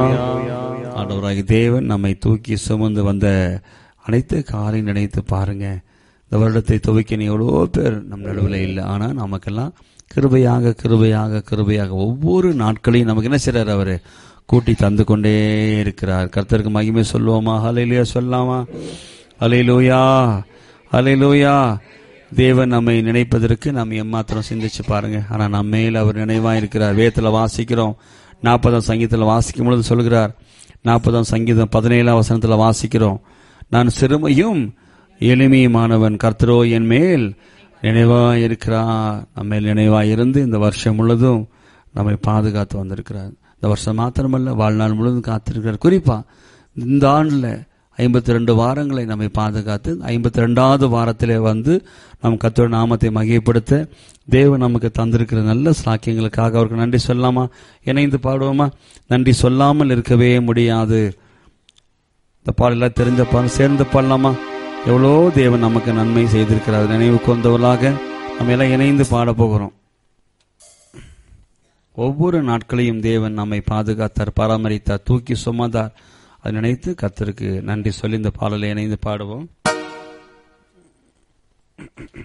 ஆண்டவராகி தேவன் நம்மை தூக்கி சுமந்து வந்த அனைத்து காரையும் நினைத்து பாருங்க இந்த வருடத்தை துவைக்க நீ எவ்வளோ பேர் நம் நடுவில் இல்லை ஆனால் நமக்கெல்லாம் கிருபையாக கிருபையாக கிருபையாக ஒவ்வொரு நாட்களையும் நமக்கு என்ன செய்றார் அவர் கூட்டி தந்து கொண்டே இருக்கிறார் கர்த்தருக்கு மகிமை சொல்லுவோமா ஹலையிலுயா சொல்லாமா ஹலையிலூயா ஹலையிலூயா தேவன் நம்மை நினைப்பதற்கு நாம் எம்மாத்திரம் சிந்திச்சு பாருங்க ஆனா நம்ம மேல் அவர் நினைவா இருக்கிறார் வேதத்துல வாசிக்கிறோம் நாற்பதாம் சங்கீதத்தில் வாசிக்கும் பொழுது சொல்கிறார் நாற்பதாம் சங்கீதம் பதினேழாம் வசனத்துல வாசிக்கிறோம் நான் சிறுமையும் எளிமையுமானவன் கர்த்தரோ என் மேல் நினைவா இருக்கிறார் நம்ம மேல் நினைவா இருந்து இந்த வருஷம் முழுதும் நம்மை பாதுகாத்து வந்திருக்கிறார் இந்த வருஷம் மாத்திரமல்ல வாழ்நாள் முழுவதும் காத்திருக்கிறார் குறிப்பா இந்த ஆண்டுல ஐம்பத்தி ரெண்டு வாரங்களை நம்மை பாதுகாத்து ஐம்பத்தி ரெண்டாவது வாரத்திலே வந்து நம் கத்தோட நாமத்தை மகிழ்ப்படுத்த தேவன் நமக்கு தந்திருக்கிற நல்ல சாக்கியங்களுக்காக அவருக்கு நன்றி சொல்லாமா இணைந்து பாடுவோமா நன்றி சொல்லாமல் இருக்கவே முடியாது இந்த பாடலாம் தெரிஞ்ச பாடல் சேர்ந்து பாடலாமா எவ்வளோ தேவன் நமக்கு நன்மை செய்திருக்கிறார் நினைவு கொண்டவர்களாக நம்ம எல்லாம் இணைந்து பாட போகிறோம் ஒவ்வொரு நாட்களையும் தேவன் நம்மை பாதுகாத்தார் பராமரித்தார் தூக்கி சுமந்தார் அதை நினைத்து கத்தருக்கு நன்றி சொல்லி இந்த பாடலை இணைந்து பாடுவோம்